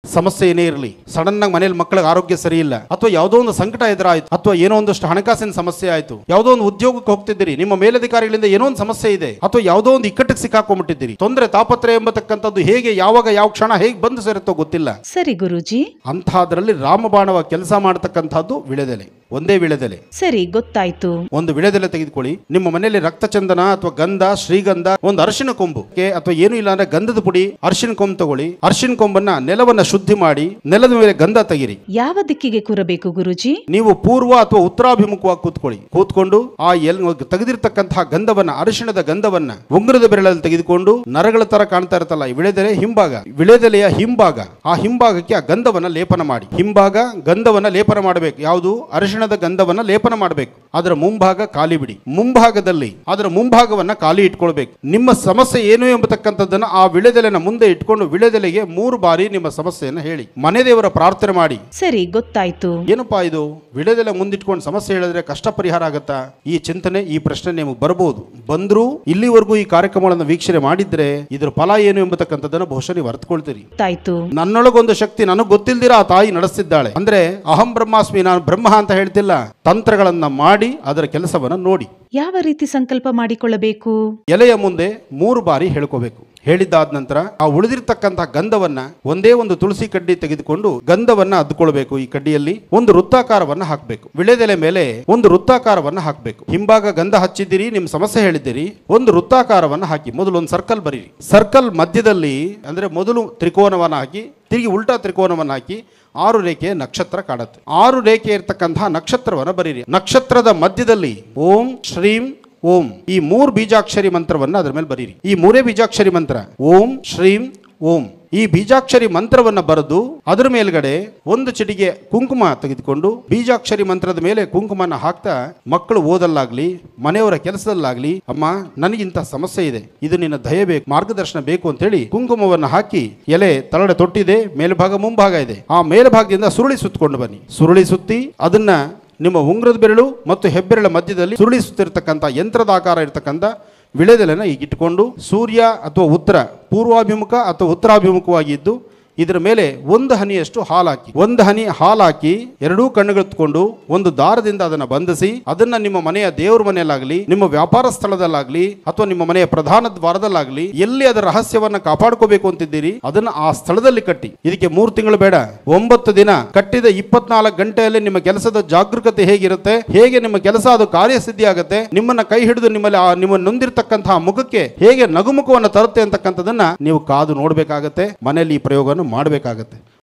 ಸಮಸ್ಯೆ ಏನೇ ಇರಲಿ ಸಡನ್ ಆಗಿ ಮನೇಲಿ ಮಕ್ಕಳಿಗೆ ಆರೋಗ್ಯ ಸರಿ ಇಲ್ಲ ಅಥವಾ ಯಾವುದೋ ಒಂದು ಸಂಕಟ ಎದುರಾಯ್ತು ಅಥವಾ ಏನೋ ಒಂದಷ್ಟು ಹಣಕಾಸಿನ ಸಮಸ್ಯೆ ಆಯ್ತು ಯಾವುದೋ ಒಂದು ಉದ್ಯೋಗಕ್ಕೆ ಹೋಗ್ತಿದ್ದೀರಿ ನಿಮ್ಮ ಮೇಲಧಿಕಾರಿಗಳಿಂದ ಏನೋ ಒಂದು ಸಮಸ್ಯೆ ಇದೆ ಅಥವಾ ಯಾವುದೋ ಒಂದು ಇಕ್ಕಟ್ಟಿಗೆ ಸಿಕ್ಕಾಕೊಂಡ್ಬಿಟ್ಟಿದ್ದೀರಿ ತೊಂದರೆ ತಾಪತ್ರಯ ಎಂಬತಕ್ಕಂಥದ್ದು ಹೇಗೆ ಯಾವಾಗ ಯಾವ ಕ್ಷಣ ಹೇಗೆ ಬಂದು ಸೇರುತ್ತೋ ಗೊತ್ತಿಲ್ಲ ಸರಿ ಗುರೂಜಿ ಅಂತಹದ್ರಲ್ಲಿ ರಾಮಬಾಣವ ಕೆಲಸ ಮಾಡತಕ್ಕಂಥದ್ದು ವಿಳೆದೆಲೆ ಒಂದೇ ವಿಳೆದೆಲೆ ಸರಿ ಗೊತ್ತಾಯ್ತು ಒಂದು ವಿಳೆದೆಲೆ ತೆಗೆದುಕೊಳ್ಳಿ ನಿಮ್ಮ ಮನೆಯಲ್ಲಿ ರಕ್ತಚಂದನ ಅಥವಾ ಗಂಧ ಶ್ರೀಗಂಧ ಒಂದು ಅರಿಶಿನ ಕೊಂಬು ಕೆ ಅಥವಾ ಏನು ಇಲ್ಲ ಅಂದ್ರೆ ಗಂಧದ ಪುಡಿ ಅರಿಶಿನ ಕೊಂಬು ತಗೊಳ್ಳಿ ಅರಿಶಿನ ಕೊಂಬನ್ನ ನೆಲವನ್ನ ಶುದ್ಧಿ ಮಾಡಿ ನೆಲದ ಮೇಲೆ ಗಂಧ ತೆಗಿರಿ ಯಾವ ದಿಕ್ಕಿಗೆ ಕೂರಬೇಕು ಗುರೂಜಿ ನೀವು ಪೂರ್ವ ಅಥವಾ ಉತ್ತರಾಭಿಮುಖವಾಗಿ ಕೂತ್ಕೊಳ್ಳಿ ಕೂತ್ಕೊಂಡು ಆ ಎಲ್ ತೆಗೆದಿರ್ತಕ್ಕಂತಹ ಗಂಧವನ್ನ ಅರಿಶಿಣದ ಗಂಧವನ್ನ ಉಂಗುರದ ಬೆರಳಲ್ಲಿ ತೆಗೆದುಕೊಂಡು ನರಗಳ ತರ ಕಾಣ್ತಾ ಇರುತ್ತಲ್ಲ ಈ ವಿಳೆದೆಲೆ ಹಿಂಭಾಗ ವಿಳೆದೆಲೆಯ ಹಿಂಭಾಗ ಆ ಹಿಂಭಾಗಕ್ಕೆ ಆ ಗಂಧವನ್ನ ಲೇಪನ ಮಾಡಿ ಹಿಂಭಾಗ ಗಂಧವನ್ನ ಲೇಪನ ಮಾಡಬೇಕು ಯಾವುದು ಅರಿಶಿಣದ ಗಂಧವನ್ನ ಲೇಪನ ಮಾಡಬೇಕು ಅದರ ಮುಂಭಾಗ ಖಾಲಿ ಬಿಡಿ ಮುಂಭಾಗದಲ್ಲಿ ಅದರ ಮುಂಭಾಗವನ್ನ ಖಾಲಿ ಇಟ್ಕೊಳ್ಬೇಕು ನಿಮ್ಮ ಸಮಸ್ಯೆ ಏನು ಎಂಬತಕ್ಕಂಥದ್ದನ್ನ ಆ ವಿಳೆದೆಲೆನ ಮುಂದೆ ಇಟ್ಕೊಂಡು ವಿಳೆದೆಲೆಗೆ ಮೂರು ಬಾರಿ ನಿಮ್ಮ ಸಮಸ್ಯೆಯನ್ನು ಹೇಳಿ ಮನೆ ದೇವರ ಪ್ರಾರ್ಥನೆ ಮಾಡಿ ಸರಿ ಗೊತ್ತಾಯ್ತು ಏನಪ್ಪಾ ಇದು ವಿಳೆದೆಲೆ ಮುಂದಿಟ್ಕೊಂಡು ಸಮಸ್ಯೆ ಹೇಳಿದ್ರೆ ಕಷ್ಟ ಪರಿಹಾರ ಆಗತ್ತಾ ಈ ಚಿಂತನೆ ಈ ಪ್ರಶ್ನೆ ನಿಮಗೆ ಬರಬಹುದು ಬಂದ್ರು ಇಲ್ಲಿವರೆಗೂ ಈ ಕಾರ್ಯಕ್ರಮಗಳನ್ನು ವೀಕ್ಷಣೆ ಮಾಡಿದ್ರೆ ಇದ್ರ ಫಲ ಏನು ಎಂಬತಕ್ಕಂಥದ್ದನ್ನ ಬಹುಶಃ ನೀವು ಅರ್ಥಕೊಳ್ತೀರಿ ಗೊತ್ತಾಯ್ತು ನನ್ನೊಳಗೊಂದು ಶಕ್ತಿ ನನಗೆ ಗೊತ್ತಿಲ್ದಿರ ಆ ತಾಯಿ ನಡೆಸ್ತಿದ್ದಾಳೆ ಅಂದ್ರೆ ಅಹಂ ಬ್ರಹ್ಮಾಸ್ಮಿ ನಾನು ಬ್ರಹ್ಮ ಅಂತ ಹೇಳ್ತಿಲ್ಲ ತಂತ್ರಗಳನ್ನ ಮಾಡಿ ಅದರ ಕೆಲಸವನ್ನ ನೋಡಿ ಯಾವ ರೀತಿ ಸಂಕಲ್ಪ ಮಾಡಿಕೊಳ್ಳಬೇಕು ಎಲೆಯ ಮುಂದೆ ಮೂರು ಬಾರಿ ಹೇಳ್ಕೋಬೇಕು ಹೇಳಿದ್ದಾದ ನಂತರ ಆ ಉಳಿದಿರ್ತಕ್ಕಂತಹ ಗಂಧವನ್ನ ಒಂದೇ ಒಂದು ತುಳಸಿ ಕಡ್ಡಿ ತೆಗೆದುಕೊಂಡು ಗಂಧವನ್ನ ಅದ್ಕೊಳ್ಬೇಕು ಈ ಕಡ್ಡಿಯಲ್ಲಿ ಒಂದು ವೃತ್ತಾಕಾರವನ್ನ ಹಾಕಬೇಕು ವಿಳೆದೆಲೆ ಮೇಲೆ ಒಂದು ವೃತ್ತಾಕಾರವನ್ನ ಹಾಕಬೇಕು ಹಿಂಭಾಗ ಗಂಧ ಹಚ್ಚಿದ್ದೀರಿ ನಿಮ್ ಸಮಸ್ಯೆ ಹೇಳಿದ್ದೀರಿ ಒಂದು ವೃತ್ತಾಕಾರವನ್ನ ಹಾಕಿ ಮೊದಲು ಒಂದು ಸರ್ಕಲ್ ಬರೀರಿ ಸರ್ಕಲ್ ಮಧ್ಯದಲ್ಲಿ ಅಂದ್ರೆ ಮೊದಲು ತ್ರಿಕೋನವನ್ನ ಹಾಕಿ ತಿರುಗಿ ಉಲ್ಟಾ ತ್ರಿಕೋನವನ್ನ ಹಾಕಿ ಆರು ರೇಖೆಯ ನಕ್ಷತ್ರ ಕಾಣುತ್ತೆ ಆರು ರೇಖೆ ಇರ್ತಕ್ಕಂತಹ ನಕ್ಷತ್ರವನ್ನ ಬರೀರಿ ನಕ್ಷತ್ರದ ಮಧ್ಯದಲ್ಲಿ ಓಂ ಶ್ರೀಂ ಓಂ ಈ ಮೂರು ಬೀಜಾಕ್ಷರಿ ಮಂತ್ರವನ್ನ ಅದರ ಮೇಲೆ ಬರೀರಿ ಈ ಮೂರೇ ಬೀಜಾಕ್ಷರಿ ಮಂತ್ರ ಓಂ ಶ್ರೀಂ ಓಂ ಈ ಬೀಜಾಕ್ಷರಿ ಮಂತ್ರವನ್ನ ಬರೆದು ಅದರ ಮೇಲ್ಗಡೆ ಒಂದು ಚಿಟಿಗೆ ಕುಂಕುಮ ತೆಗೆದುಕೊಂಡು ಬೀಜಾಕ್ಷರಿ ಮಂತ್ರದ ಮೇಲೆ ಕುಂಕುಮನ ಹಾಕ್ತಾ ಮಕ್ಕಳು ಓದಲ್ಲಾಗ್ಲಿ ಮನೆಯವರ ಕೆಲಸದಲ್ಲಾಗ್ಲಿ ಅಮ್ಮ ನನಗಿಂತ ಸಮಸ್ಯೆ ಇದೆ ಇದು ನಿನ್ನ ದಯ ಬೇಕು ಮಾರ್ಗದರ್ಶನ ಬೇಕು ಅಂತೇಳಿ ಕುಂಕುಮವನ್ನ ಹಾಕಿ ಎಲೆ ತಳಡೆ ತೊಟ್ಟಿದೆ ಮೇಲ್ಭಾಗ ಮುಂಭಾಗ ಇದೆ ಆ ಮೇಲ್ಭಾಗದಿಂದ ಸುರುಳಿ ಸುತ್ತಕೊಂಡು ಬನ್ನಿ ಸುರುಳಿ ಸುತ್ತಿ ಅದನ್ನ ನಿಮ್ಮ ಉಂಗ್ರದ ಬೆರಳು ಮತ್ತು ಹೆಬ್ಬೆರಳ ಮಧ್ಯದಲ್ಲಿ ಸುರುಳಿ ಸುತ್ತಿರ್ತಕ್ಕಂಥ ಯಂತ್ರದ ಆಕಾರ ಇರ್ತಕ್ಕಂಥ ವಿಳೆದೆಲೆನ ಈಗ ಇಟ್ಕೊಂಡು ಸೂರ್ಯ ಅಥವಾ ಉತ್ತರ ಪೂರ್ವಾಭಿಮುಖ ಅಥವಾ ಉತ್ತರಾಭಿಮುಖವಾಗಿ ಇದ್ದು ಇದರ ಮೇಲೆ ಒಂದು ಹನಿಯಷ್ಟು ಹಾಲು ಹಾಕಿ ಒಂದು ಹನಿ ಹಾಲು ಹಾಕಿ ಎರಡೂ ಕಣ್ಣುಗಳೆತ್ಕೊಂಡು ಒಂದು ದಾರದಿಂದ ಅದನ್ನ ಬಂಧಿಸಿ ಅದನ್ನ ನಿಮ್ಮ ಮನೆಯ ದೇವರ ಮನೆಯಲ್ಲಾಗಲಿ ನಿಮ್ಮ ವ್ಯಾಪಾರ ಸ್ಥಳದಲ್ಲಾಗ್ಲಿ ಅಥವಾ ನಿಮ್ಮ ಮನೆಯ ಪ್ರಧಾನ ದ್ವಾರದಲ್ಲಾಗ್ಲಿ ಎಲ್ಲಿ ಅದರ ರಹಸ್ಯವನ್ನ ಕಾಪಾಡ್ಕೋಬೇಕು ಅಂತಿದ್ದೀರಿ ಅದನ್ನ ಆ ಸ್ಥಳದಲ್ಲಿ ಕಟ್ಟಿ ಇದಕ್ಕೆ ಮೂರು ತಿಂಗಳು ಬೇಡ ಒಂಬತ್ತು ದಿನ ಕಟ್ಟಿದ ಇಪ್ಪತ್ನಾಲ್ಕು ಗಂಟೆಯಲ್ಲಿ ನಿಮ್ಮ ಕೆಲಸದ ಜಾಗರೂಕತೆ ಹೇಗಿರುತ್ತೆ ಹೇಗೆ ನಿಮ್ಮ ಕೆಲಸ ಅದು ಕಾರ್ಯಸಿದ್ಧಿ ಆಗುತ್ತೆ ನಿಮ್ಮನ್ನ ಕೈ ಹಿಡಿದು ನಿಮ್ಮಲ್ಲಿ ಆ ನಿಮ್ಮ ನೊಂದಿರ್ತಕ್ಕಂತಹ ಮುಖಕ್ಕೆ ಹೇಗೆ ನಗುಮುಖವನ್ನು ತರುತ್ತೆ ಅಂತಕ್ಕಂಥದನ್ನ ನೀವು ಕಾದು ನೋಡ್ಬೇಕಾಗತ್ತೆ ಮನೆಯಲ್ಲಿ ಈ ಪ್ರಯೋಗವನ್ನು ಮಾಡಬೇಕಾಗತ್ತೆ